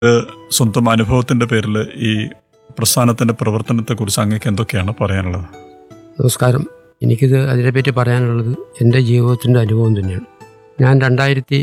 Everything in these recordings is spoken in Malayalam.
ഏഹ് സ്വന്തം അനുഭവത്തിന്റെ പേരിൽ ഈ പ്രസ്ഥാനത്തിന്റെ പ്രവർത്തനത്തെക്കുറിച്ച് അങ്ങേക്ക് എന്തൊക്കെയാണ് പറയാനുള്ളത് നമസ്കാരം എനിക്കിത് അതിനെപ്പറ്റി പറയാനുള്ളത് എൻ്റെ ജീവിതത്തിൻ്റെ അനുഭവം തന്നെയാണ് ഞാൻ രണ്ടായിരത്തി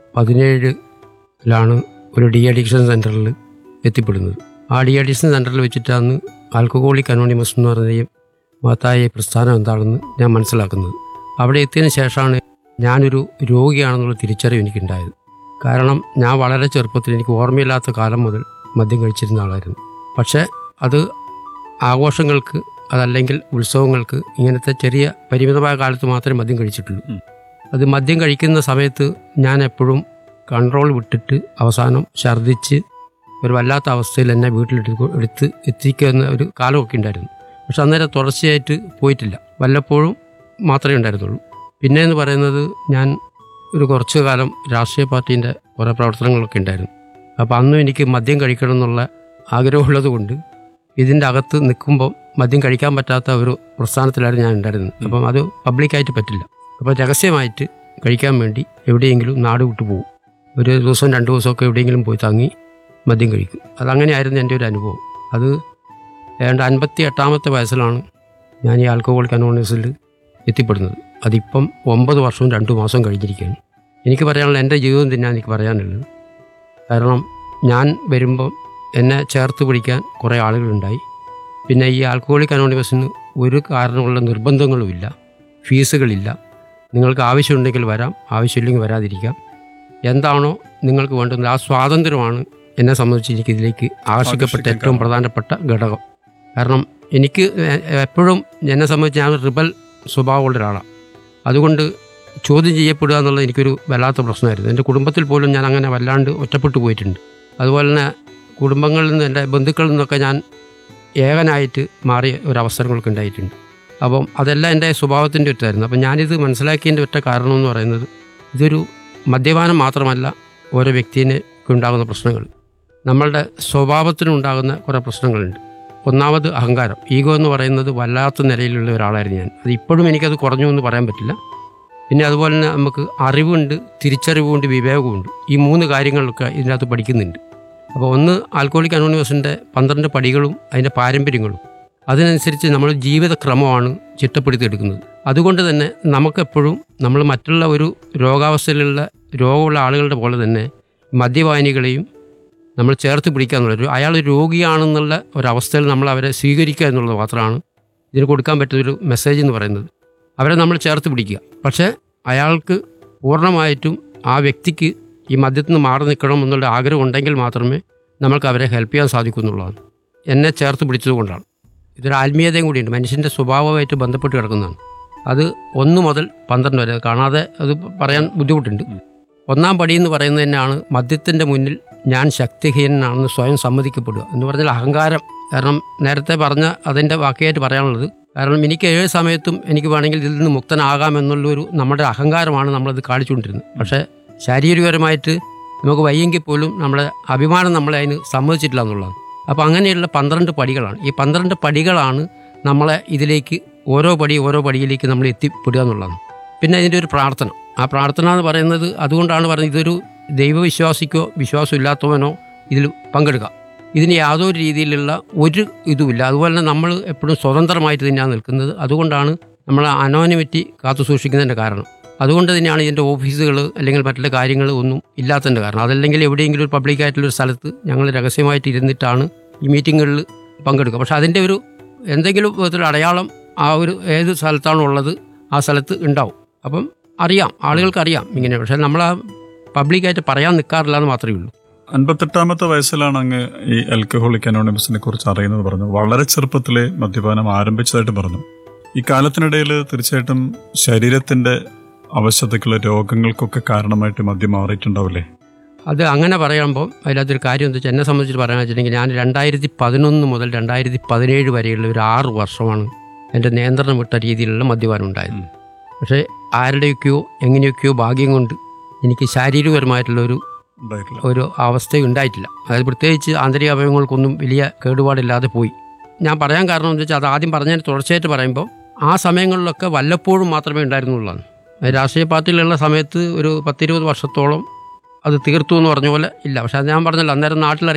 പതിനേഴിലാണ് ഒരു ഡി അഡിക്ഷൻ സെൻറ്ററിൽ എത്തിപ്പെടുന്നത് ആ ഡി അഡിക്ഷൻ സെൻറ്ററിൽ വെച്ചിട്ടാണ് ആൽക്കഹോളിക് അനോണിമസ് എന്ന് പറയുന്ന ഈ മഹത്തായ ഈ പ്രസ്ഥാനം എന്താണെന്ന് ഞാൻ മനസ്സിലാക്കുന്നത് അവിടെ എത്തിയതിന് ശേഷമാണ് ഞാനൊരു രോഗിയാണെന്നുള്ള തിരിച്ചറിവ് എനിക്കുണ്ടായത് കാരണം ഞാൻ വളരെ ചെറുപ്പത്തിൽ എനിക്ക് ഓർമ്മയില്ലാത്ത കാലം മുതൽ മദ്യം കഴിച്ചിരുന്ന ആളായിരുന്നു പക്ഷേ അത് ആഘോഷങ്ങൾക്ക് അതല്ലെങ്കിൽ ഉത്സവങ്ങൾക്ക് ഇങ്ങനത്തെ ചെറിയ പരിമിതമായ കാലത്ത് മാത്രമേ മദ്യം കഴിച്ചിട്ടുള്ളൂ ഉം. അത് മദ്യം കഴിക്കുന്ന സമയത്ത് ഞാൻ എപ്പോഴും കൺട്രോൾ വിട്ടിട്ട് അവസാനം ഛർദ്ദിച്ച് ഒരു വല്ലാത്ത അവസ്ഥയിൽ എന്നെ വീട്ടിലെടുത്ത് എടുത്ത് എത്തിക്കുന്ന ഒരു കാലമൊക്കെ ഉണ്ടായിരുന്നു പക്ഷെ അന്നേരം തുടർച്ചയായിട്ട് പോയിട്ടില്ല വല്ലപ്പോഴും മാത്രമേ ഉണ്ടായിരുന്നുള്ളൂ പിന്നെ എന്ന് പറയുന്നത് ഞാൻ ഒരു കുറച്ചു കാലം രാഷ്ട്രീയ പാർട്ടീൻ്റെ കുറേ പ്രവർത്തനങ്ങളൊക്കെ ഉണ്ടായിരുന്നു അപ്പോൾ അന്നും എനിക്ക് മദ്യം കഴിക്കണം എന്നുള്ള ആഗ്രഹമുള്ളത് കൊണ്ട് ഇതിൻ്റെ അകത്ത് നിൽക്കുമ്പോൾ മദ്യം കഴിക്കാൻ പറ്റാത്ത ഒരു പ്രസ്ഥാനത്തിലായിരുന്നു ഞാൻ ഉണ്ടായിരുന്നത് അപ്പം അത് പബ്ലിക്കായിട്ട് പറ്റില്ല അപ്പോൾ രഹസ്യമായിട്ട് കഴിക്കാൻ വേണ്ടി എവിടെയെങ്കിലും നാട് വിട്ടു പോകും ഒരു ദിവസം രണ്ട് ദിവസമൊക്കെ എവിടെയെങ്കിലും പോയി തങ്ങി മദ്യം കഴിക്കും അതങ്ങനെയായിരുന്നു എൻ്റെ ഒരു അനുഭവം അത് ഏതാണ്ട് അൻപത്തി എട്ടാമത്തെ വയസ്സിലാണ് ഞാൻ ഈ ആൽക്കഹോളിക് അനോണിസിൽ എത്തിപ്പെടുന്നത് അതിപ്പം ഒമ്പത് വർഷവും രണ്ട് മാസവും കഴിഞ്ഞിരിക്കുകയാണ് എനിക്ക് പറയാനുള്ള എൻ്റെ ജീവിതം തന്നെയാണ് എനിക്ക് പറയാനുള്ളത് കാരണം ഞാൻ വരുമ്പം എന്നെ ചേർത്ത് പിടിക്കാൻ കുറേ ആളുകളുണ്ടായി പിന്നെ ഈ ആൽക്കഹോളിക് അനോണിമസിന് ഒരു കാരണമുള്ള നിർബന്ധങ്ങളുമില്ല ഫീസുകളില്ല നിങ്ങൾക്ക് ആവശ്യമുണ്ടെങ്കിൽ വരാം ആവശ്യമില്ലെങ്കിൽ വരാതിരിക്കാം എന്താണോ നിങ്ങൾക്ക് വേണ്ടുന്നത് ആ സ്വാതന്ത്ര്യമാണ് എന്നെ സംബന്ധിച്ച് എനിക്ക് ഇതിലേക്ക് ആകർഷിക്കപ്പെട്ട ഏറ്റവും പ്രധാനപ്പെട്ട ഘടകം കാരണം എനിക്ക് എ- എപ്പോഴും എന്നെ സംബന്ധിച്ച് ഞാൻ റിബൽ സ്വഭാവമുള്ള ഒരാളാണ് അതുകൊണ്ട് ചോദ്യം ചെയ്യപ്പെടുക എന്നുള്ളത് എനിക്കൊരു വല്ലാത്ത പ്രശ്നമായിരുന്നു എൻ്റെ കുടുംബത്തിൽ പോലും ഞാൻ അങ്ങനെ വല്ലാണ്ട് ഒറ്റപ്പെട്ടു പോയിട്ടുണ്ട് അതുപോലെ തന്നെ കുടുംബങ്ങളിൽ നിന്ന് എൻ്റെ ബന്ധുക്കളിൽ നിന്നൊക്കെ ഞാൻ ഏകനായിട്ട് മാറിയ ഒരവസരങ്ങളൊക്കെ ഉണ്ടായിട്ടുണ്ട് അപ്പം അതെല്ലാം എൻ്റെ സ്വഭാവത്തിൻ്റെ ഒറ്റായിരുന്നു അപ്പം ഞാനിത് മനസ്സിലാക്കിയതിൻ്റെ ഒറ്റ കാരണം എന്ന് പറയുന്നത് ഇതൊരു മദ്യപാനം മാത്രമല്ല ഓരോ വ്യക്തിനെ ഉണ്ടാകുന്ന പ്രശ്നങ്ങൾ നമ്മളുടെ സ്വഭാവത്തിനുണ്ടാകുന്ന കുറേ പ്രശ്നങ്ങളുണ്ട് ഒന്നാമത് അഹങ്കാരം ഈഗോ എന്ന് പറയുന്നത് വല്ലാത്ത നിലയിലുള്ള ഒരാളായിരുന്നു ഞാൻ അത് ഇപ്പോഴും എനിക്കത് കുറഞ്ഞു എന്ന് പറയാൻ പറ്റില്ല പിന്നെ അതുപോലെ തന്നെ നമുക്ക് അറിവുണ്ട് തിരിച്ചറിവുണ്ട് വിവേകമുണ്ട് ഈ മൂന്ന് കാര്യങ്ങളൊക്കെ ഇതിനകത്ത് പഠിക്കുന്നുണ്ട് അപ്പോൾ ഒന്ന് ആൽക്കോളിക് അനോണിമസിൻ്റെ പന്ത്രണ്ട് പടികളും അതിൻ്റെ പാരമ്പര്യങ്ങളും അതിനനുസരിച്ച് നമ്മൾ ജീവിതക്രമമാണ് ചിട്ടപ്പെടുത്തിയെടുക്കുന്നത് അതുകൊണ്ട് തന്നെ നമുക്കെപ്പോഴും നമ്മൾ മറ്റുള്ള ഒരു രോഗാവസ്ഥയിലുള്ള രോഗമുള്ള ആളുകളുടെ പോലെ തന്നെ മദ്യപാനികളെയും നമ്മൾ ചേർത്ത് പിടിക്കുക എന്നുള്ളത് ഒരു- അയാൾ രോഗിയാണെന്നുള്ള ഒരവസ്ഥയിൽ നമ്മൾ അവരെ സ്വീകരിക്കുക എന്നുള്ളത് മാത്രമാണ് ഇതിന് കൊടുക്കാൻ പറ്റുന്നൊരു മെസ്സേജ് എന്ന് പറയുന്നത് അവരെ നമ്മൾ ചേർത്ത് പിടിക്കുക പക്ഷേ അയാൾക്ക് പൂർണ്ണമായിട്ടും ആ വ്യക്തിക്ക് ഈ മദ്യത്തിൽ നിന്ന് മാറി നിൽക്കണം എന്നുള്ള ആഗ്രഹം ഉണ്ടെങ്കിൽ മാത്രമേ നമ്മൾക്ക് അവരെ ഹെൽപ്പ് ചെയ്യാൻ സാധിക്കുന്നുള്ളതാണ് എന്നെ ചേർത്ത് പിടിച്ചതുകൊണ്ടാണ് ഇതൊരു ആത്മീയതയും കൂടിയുണ്ട് മനുഷ്യൻ്റെ സ്വഭാവമായിട്ട് ബന്ധപ്പെട്ട് കിടക്കുന്നതാണ് അത് ഒന്ന് മുതൽ പന്ത്രണ്ട് വരെ കാണാതെ അത് പറയാൻ ബുദ്ധിമുട്ടുണ്ട് ഒന്നാം പടി എന്ന് പറയുന്നത് തന്നെയാണ് മദ്യത്തിൻ്റെ മുന്നിൽ ഞാൻ ശക്തിഹീനനാണെന്ന് സ്വയം സമ്മതിക്കപ്പെടുക എന്ന് പറഞ്ഞാൽ അഹങ്കാരം കാരണം നേരത്തെ പറഞ്ഞ അതിൻ്റെ വാക്കിയായിട്ട് പറയാനുള്ളത് കാരണം എനിക്ക് ഏത് സമയത്തും എനിക്ക് വേണമെങ്കിൽ ഇതിൽ നിന്ന് മുക്തനാകാം എന്നുള്ളൊരു നമ്മുടെ അഹങ്കാരമാണ് നമ്മളത് കാണിച്ചുകൊണ്ടിരുന്നത് പക്ഷേ ശാരീരികപരമായിട്ട് നമുക്ക് വയ്യെങ്കിൽ പോലും നമ്മുടെ അഭിമാനം നമ്മളെ അതിന് സമ്മതിച്ചിട്ടില്ല എന്നുള്ളതാണ് അപ്പോൾ അങ്ങനെയുള്ള പന്ത്രണ്ട് പടികളാണ് ഈ പന്ത്രണ്ട് പടികളാണ് നമ്മളെ ഇതിലേക്ക് ഓരോ പടി ഓരോ പടിയിലേക്ക് നമ്മൾ എത്തിപ്പെടുക എന്നുള്ളതാണ് പിന്നെ ഇതിൻ്റെ ഒരു പ്രാർത്ഥന ആ പ്രാർത്ഥന എന്ന് പറയുന്നത് അതുകൊണ്ടാണ് പറയുന്നത് ഇതൊരു ദൈവവിശ്വാസിക്കോ വിശ്വാസമില്ലാത്തവനോ ഇതിൽ പങ്കെടുക്കാം ഇതിന് യാതൊരു രീതിയിലുള്ള ഒരു ഇതുമില്ല അതുപോലെ തന്നെ നമ്മൾ എപ്പോഴും സ്വതന്ത്രമായിട്ട് തന്നെയാണ് നിൽക്കുന്നത് അതുകൊണ്ടാണ് നമ്മൾ അനോനിമിറ്റി കാത്തു സൂക്ഷിക്കുന്നതിൻ്റെ കാരണം അതുകൊണ്ട് തന്നെയാണ് ഇതിൻ്റെ ഓഫീസുകൾ അല്ലെങ്കിൽ മറ്റുള്ള കാര്യങ്ങൾ ഒന്നും ഇല്ലാത്തതിൻ്റെ കാരണം അതല്ലെങ്കിൽ എവിടെയെങ്കിലും ഒരു പബ്ലിക്കായിട്ടുള്ളൊരു സ്ഥലത്ത് ഞങ്ങൾ രഹസ്യമായിട്ട് ഇരുന്നിട്ടാണ് ഈ മീറ്റിങ്ങുകളിൽ പങ്കെടുക്കുക പക്ഷേ അതിൻ്റെ ഒരു എന്തെങ്കിലും വിധത്തിലുള്ള അടയാളം ആ ഒരു ഏത് സ്ഥലത്താണോ ഉള്ളത് ആ സ്ഥലത്ത് ഉണ്ടാവും അപ്പം അറിയാം ആളുകൾക്ക് അറിയാം ഇങ്ങനെ പക്ഷേ നമ്മൾ ആ പബ്ലിക്കായിട്ട് പറയാൻ നിൽക്കാറില്ല എന്ന് മാത്രമേ ഉള്ളൂ അൻപത്തെട്ടാമത്തെ വയസ്സിലാണ് അങ്ങ് ഈ ആൽക്കഹോളിക് അനോണിമസിനെ കുറിച്ച് അറിയുന്നത് പറഞ്ഞു വളരെ ചെറുപ്പത്തിലെ മദ്യപാനം ആരംഭിച്ചതായിട്ട് പറഞ്ഞു ഈ കാലത്തിനിടയിൽ തീർച്ചയായിട്ടും ശരീരത്തിന്റെ അവശതയ്ക്കുള്ള രോഗങ്ങൾക്കൊക്കെ കാരണമായിട്ട് മദ്യം മാറിയിട്ടുണ്ടാവില്ലേ അത് അങ്ങനെ പറയുമ്പോൾ അതിനകത്തൊരു കാര്യം എന്താ വെച്ചാൽ എന്നെ സംബന്ധിച്ച് പറയാൻ വെച്ചിട്ടുണ്ടെങ്കിൽ ഞാൻ രണ്ടായിരത്തി പതിനൊന്ന് മുതൽ രണ്ടായിരത്തി പതിനേഴ് വരെയുള്ള ഒരു ആറ് വർഷമാണ് എൻ്റെ നിയന്ത്രണം വിട്ട രീതിയിലുള്ള മദ്യപാനം ഉണ്ടായത് പക്ഷേ ആരുടെയൊക്കെയോ എങ്ങനെയൊക്കെയോ ഭാഗ്യം കൊണ്ട് എനിക്ക് ശാരീരികപരമായിട്ടുള്ള ഒരു ഉണ്ടായിട്ടില്ല ഒരു അവസ്ഥ ഉണ്ടായിട്ടില്ല അതായത് പ്രത്യേകിച്ച് ആന്തരിക അവയവങ്ങൾക്കൊന്നും വലിയ കേടുപാടില്ലാതെ പോയി ഞാൻ പറയാൻ കാരണം എന്താ വെച്ചാൽ അത് ആദ്യം പറഞ്ഞതിന് തുടർച്ചയായിട്ട് പറയുമ്പോൾ ആ സമയങ്ങളിലൊക്കെ വല്ലപ്പോഴും മാത്രമേ ഉണ്ടായിരുന്നുള്ളൂ രാഷ്ട്രീയ പാർട്ടിയിലുള്ള സമയത്ത് ഒരു പത്തിരുപത് വർഷത്തോളം അത് തീർത്തു എന്ന് പറഞ്ഞ പോലെ ഇല്ല പക്ഷെ അത് ഞാൻ പറഞ്ഞല്ലോ അന്നേരം നാട്ടിൽ